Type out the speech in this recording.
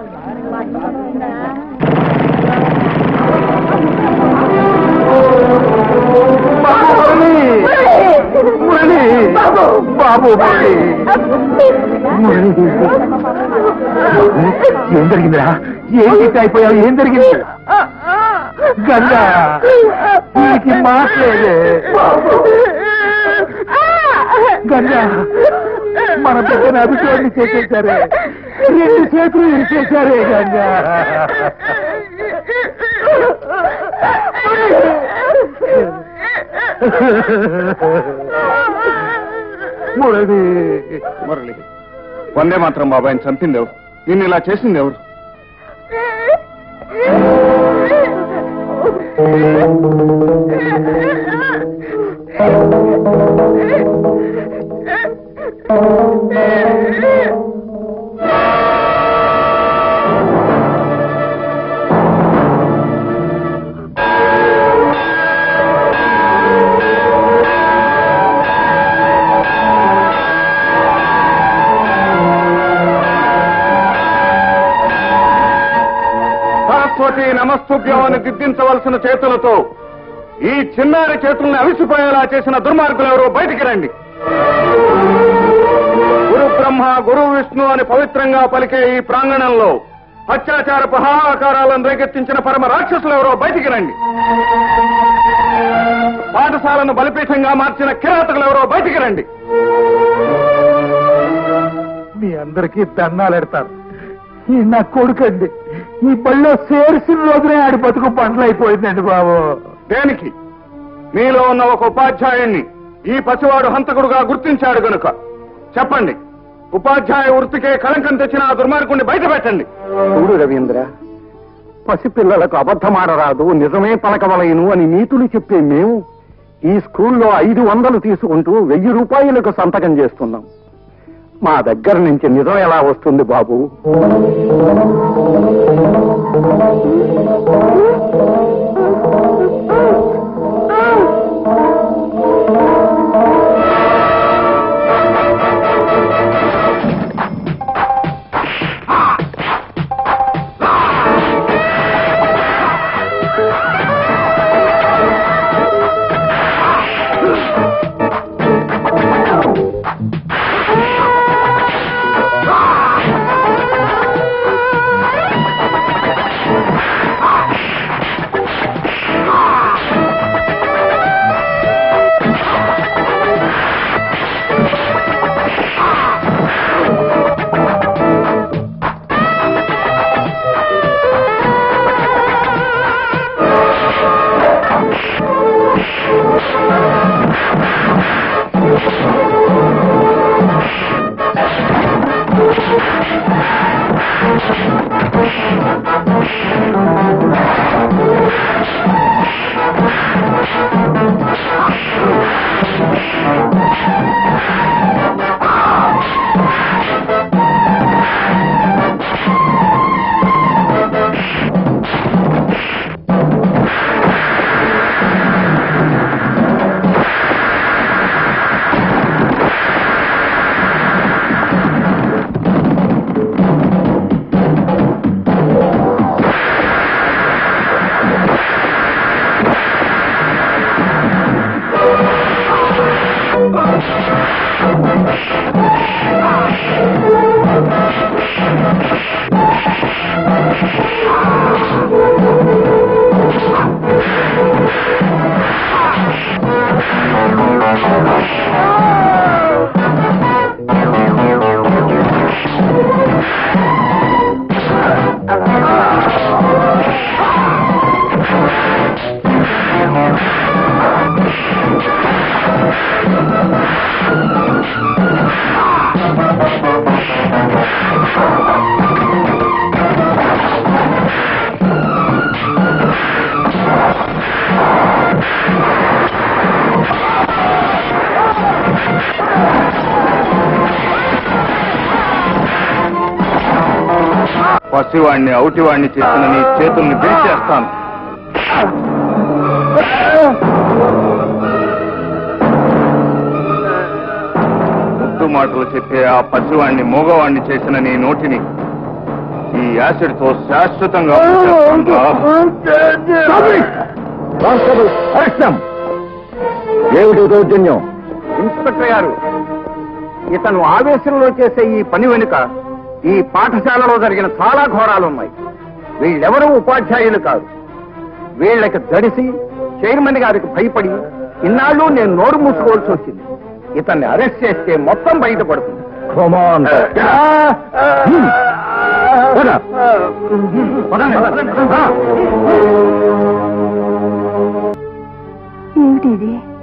మురళి బాబు మురళి మురళి ఏం జరిగిందిరా ఏం గిట్ అయిపోయావు ఏం జరిగింది గంగా వీరికి మాట్లేదే గంగా మన బిడ్డను అభిషేకం చేసేసారే రెండు చేతులు ఇరిచేశారే గంగా మురళి మురళి వందే మాత్రం బాబాయిని చంపింది ఎవరు నిన్ను ఇలా చేసింది ఎవరు సరస్వతి నమస్తుభ్యం అని దిద్దించవలసిన చేతులతో ఈ చిన్నారి చేతుల్ని అవిసిపోయేలా చేసిన దుర్మార్గులు ఎవరో బయటికి రండి గురు బ్రహ్మ గురు విష్ణు అని పవిత్రంగా పలికే ఈ ప్రాంగణంలో అత్యాచార పహాకారాలను రేకెత్తించిన పరమ రాక్షసులు ఎవరో బయటికి రండి పాఠశాలను బలిపీఠంగా మార్చిన కిరాతకులు ఎవరో బయటికి రండి మీ అందరికీ దండాలెడతారు ఈ నా కొడుకండి ఈ బళ్ళో చేర్చిన రోజునే ఆడి బతుకు పంటలు అయిపోయిందండి బాబు దేనికి మీలో ఉన్న ఒక ఉపాధ్యాయుణ్ణి ఈ పసివాడు హంతకుడుగా గుర్తించాడు గనుక చెప్పండి ఉపాధ్యాయ వృత్తికే కళంకం తెచ్చిన ఆ దుర్మార్గుణ్ణి బయట పెట్టండి చూడు రవీంద్ర పసిపిల్లలకు అబద్ధమాడరాదు నిజమే పలకవలయను అని నీతులు చెప్పే మేము ఈ స్కూల్లో ఐదు వందలు తీసుకుంటూ వెయ్యి రూపాయలకు సంతకం చేస్తున్నాం మా దగ్గర నుంచి నిజం ఎలా వస్తుంది బాబు పసివాణ్ణి అవుటివాణ్ణి చేసిన నీ చేతుల్ని విరిచేస్తాను ముద్దు మాటలు చెప్పే ఆ పసివాణ్ణి మూగవాణ్ణి చేసిన నీ నోటిని ఈ యాసిడ్ తో శాశ్వతంగా ఉంచేస్తానురా. Constable arrest them. ఏమిటి దౌర్జన్యం ఇన్స్పెక్టర్ గారు ఇతను ఆవేశంలో చేసే ఈ పని వెనుక ఈ పాఠశాలలో జరిగిన చాలా ఘోరాలున్నాయి వీళ్ళెవరూ ఉపాధ్యాయులు కాదు వీళ్ళకి దడిసి చైర్మన్ గారికి భయపడి ఇన్నాళ్ళు నేను నోరు మూసుకోవాల్సి వచ్చింది ఇతన్ని అరెస్ట్ చేస్తే మొత్తం బయటపడుతుంది Come on. Hmm. పద. పదండి, పదండి. ఏమిటి ఇది